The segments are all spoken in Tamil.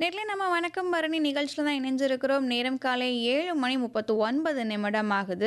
நேர்ல நம்ம வணக்கம் பரணி நிகழ்ச்சியில் தான் இணைஞ்சிருக்கிறோம் நேரம் காலை ஏழு மணி முப்பத்து ஒன்பது நிமிடம் ஆகுது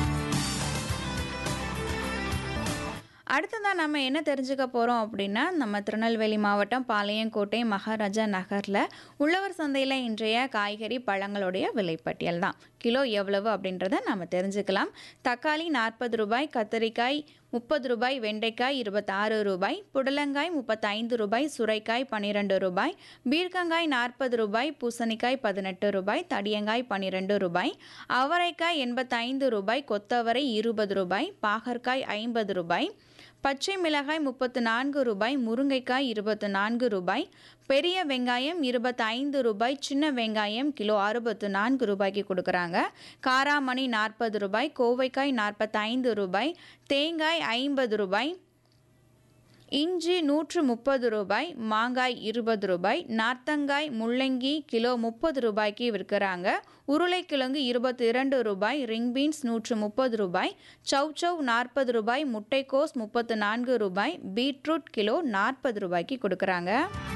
அடுத்ததான் நம்ம என்ன தெரிஞ்சுக்க போகிறோம் அப்படின்னா நம்ம திருநெல்வேலி மாவட்டம் பாளையங்கோட்டை மகாராஜா நகரில் உழவர் சந்தையில் இன்றைய காய்கறி பழங்களுடைய விலைப்பட்டியல் தான் கிலோ எவ்வளவு அப்படின்றத நம்ம தெரிஞ்சுக்கலாம் தக்காளி நாற்பது ரூபாய் கத்தரிக்காய் முப்பது ரூபாய் வெண்டைக்காய் இருபத்தாறு ரூபாய் புடலங்காய் முப்பத்தைந்து ரூபாய் சுரைக்காய் பன்னிரெண்டு ரூபாய் பீர்க்கங்காய் நாற்பது ரூபாய் பூசணிக்காய் பதினெட்டு ரூபாய் தடியங்காய் பன்னிரெண்டு ரூபாய் அவரைக்காய் எண்பத்தைந்து ரூபாய் கொத்தவரை இருபது ரூபாய் பாகற்காய் ஐம்பது ரூபாய் பச்சை மிளகாய் முப்பத்து நான்கு ரூபாய் முருங்கைக்காய் இருபத்து நான்கு ரூபாய் பெரிய வெங்காயம் இருபத்தைந்து ரூபாய் சின்ன வெங்காயம் கிலோ அறுபத்து நான்கு ரூபாய்க்கு கொடுக்குறாங்க காராமணி நாற்பது ரூபாய் கோவைக்காய் நாற்பத்தைந்து ரூபாய் தேங்காய் ஐம்பது ரூபாய் இஞ்சி நூற்று முப்பது ரூபாய் மாங்காய் இருபது ரூபாய் நார்த்தங்காய் முள்ளங்கி கிலோ முப்பது ரூபாய்க்கு விற்கிறாங்க உருளைக்கிழங்கு இருபத்தி இரண்டு ரூபாய் ரிங் பீன்ஸ் நூற்று முப்பது ரூபாய் சௌச்சவ் நாற்பது ரூபாய் முட்டைக்கோஸ் முப்பத்து நான்கு ரூபாய் பீட்ரூட் கிலோ நாற்பது ரூபாய்க்கு கொடுக்குறாங்க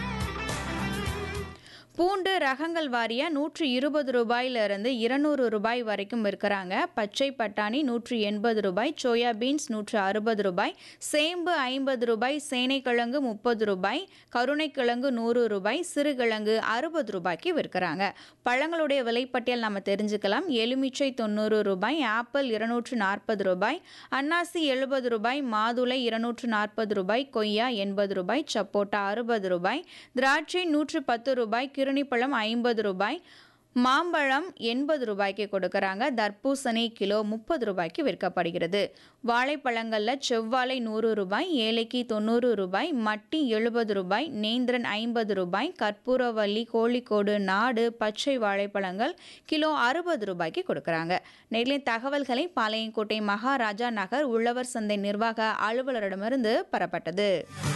பூண்டு ரகங்கள் வாரியா நூற்றி இருபது ரூபாயிலிருந்து இருநூறு ரூபாய் வரைக்கும் விற்கிறாங்க பச்சை பட்டாணி நூற்றி எண்பது ரூபாய் சோயா பீன்ஸ் நூற்று அறுபது ரூபாய் சேம்பு ஐம்பது ரூபாய் சேனைக்கிழங்கு முப்பது ரூபாய் கருணைக்கிழங்கு நூறு ரூபாய் சிறுகிழங்கு அறுபது ரூபாய்க்கு விற்கிறாங்க பழங்களுடைய விலைப்பட்டியல் நம்ம தெரிஞ்சுக்கலாம் எலுமிச்சை தொண்ணூறு ரூபாய் ஆப்பிள் இருநூற்று நாற்பது ரூபாய் அன்னாசி எழுபது ரூபாய் மாதுளை இருநூற்று நாற்பது ரூபாய் கொய்யா எண்பது ரூபாய் சப்போட்டா அறுபது ரூபாய் திராட்சை நூற்று பத்து ரூபாய் கிருணிப்பழம் ஐம்பது ரூபாய் மாம்பழம் எண்பது ரூபாய்க்கு கொடுக்குறாங்க தர்பூசணி கிலோ முப்பது ரூபாய்க்கு விற்கப்படுகிறது வாழைப்பழங்களில் செவ்வாழை நூறு ரூபாய் ஏலைக்கு தொண்ணூறு ரூபாய் மட்டி எழுபது ரூபாய் நேந்திரன் ஐம்பது ரூபாய் கற்பூரவல்லி கோழிக்கோடு நாடு பச்சை வாழைப்பழங்கள் கிலோ அறுபது ரூபாய்க்கு கொடுக்குறாங்க நேரில் தகவல்களை பாளையங்கோட்டை மகாராஜா நகர் உழவர் சந்தை நிர்வாக அலுவலரிடமிருந்து பெறப்பட்டது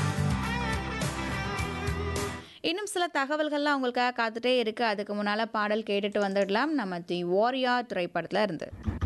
இன்னும் சில தகவல்கள்லாம் உங்களுக்காக காத்துட்டே இருக்கு அதுக்கு முன்னால் பாடல் கேட்டுட்டு வந்துடலாம் நம்ம தி வாரியா திரைப்படத்தில் இருந்து